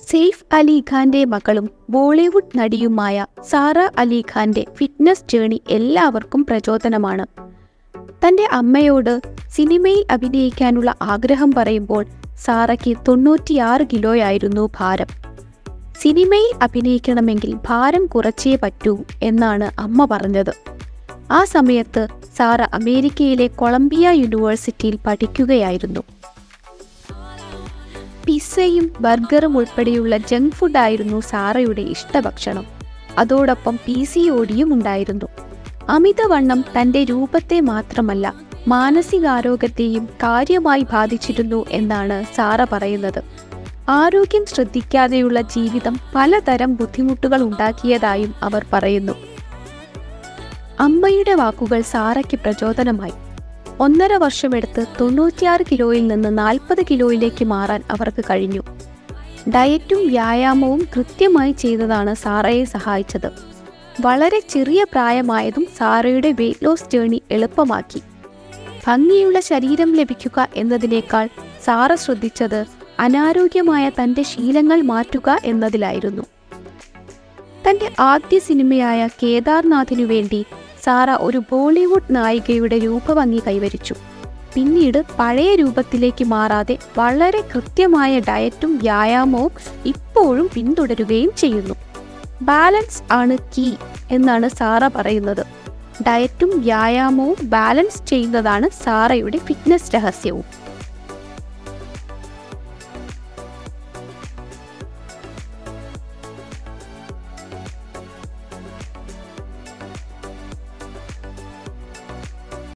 സെയ്ഫ് അലി ഖാന്റെ മകളും ബോളിവുഡ് നടിയുമായ സാറ അലി ഖാന്റെ ഫിറ്റ്നസ് ജേണി എല്ലാവർക്കും പ്രചോദനമാണ് തന്റെ അമ്മയോട് സിനിമയിൽ അഭിനയിക്കാനുള്ള ആഗ്രഹം പറയുമ്പോൾ സാറയ്ക്ക് തൊണ്ണൂറ്റിയാറ് കിലോയായിരുന്നു ഭാരം സിനിമയിൽ അഭിനയിക്കണമെങ്കിൽ ഭാരം കുറച്ചേ പറ്റൂ എന്നാണ് അമ്മ പറഞ്ഞത് ആ സമയത്ത് സാറ അമേരിക്കയിലെ കൊളംബിയ യൂണിവേഴ്സിറ്റിയിൽ പഠിക്കുകയായിരുന്നു പിസ്സയും ബർഗറും ഉൾപ്പെടെയുള്ള ജങ്ക് ഫുഡായിരുന്നു സാറയുടെ ഇഷ്ടഭക്ഷണം അതോടൊപ്പം പി സി ഓടിയും ഉണ്ടായിരുന്നു അമിതവണ്ണം തന്റെ രൂപത്തെ മാത്രമല്ല മാനസികാരോഗ്യത്തെയും കാര്യമായി ബാധിച്ചിരുന്നു എന്നാണ് സാറ പറയുന്നത് ആരോഗ്യം ശ്രദ്ധിക്കാതെയുള്ള ജീവിതം പലതരം ബുദ്ധിമുട്ടുകൾ ഉണ്ടാക്കിയതായും അവർ പറയുന്നു അമ്മയുടെ വാക്കുകൾ സാറയ്ക്ക് പ്രചോദനമായി ഒന്നര വർഷമെടുത്ത് തൊണ്ണൂറ്റിയാറ് കിലോയിൽ നിന്ന് നാൽപ്പത് കിലോയിലേക്ക് മാറാൻ അവർക്ക് കഴിഞ്ഞു ഡയറ്റും വ്യായാമവും കൃത്യമായി ചെയ്തതാണ് സാറയെ സഹായിച്ചത് വളരെ ചെറിയ പ്രായമായതും സാറയുടെ വെയിറ്റ് ലോസ് ജേണി എളുപ്പമാക്കി ഭംഗിയുള്ള ശരീരം ലഭിക്കുക എന്നതിനേക്കാൾ സാറ ശ്രദ്ധിച്ചത് അനാരോഗ്യമായ തന്റെ ശീലങ്ങൾ മാറ്റുക എന്നതിലായിരുന്നു തന്റെ ആദ്യ സിനിമയായ കേദാർനാഥിനു വേണ്ടി സാറ ഒരു ബോളിവുഡ് നായികയുടെ രൂപഭംഗി കൈവരിച്ചു പിന്നീട് പഴയ രൂപത്തിലേക്ക് മാറാതെ വളരെ കൃത്യമായ ഡയറ്റും വ്യായാമവും ഇപ്പോഴും പിന്തുടരുകയും ചെയ്യുന്നു ബാലൻസ് ആണ് കീ എന്നാണ് സാറ പറയുന്നത് ഡയറ്റും വ്യായാമവും ബാലൻസ് ചെയ്യുന്നതാണ് സാറയുടെ ഫിറ്റ്നസ് രഹസ്യവും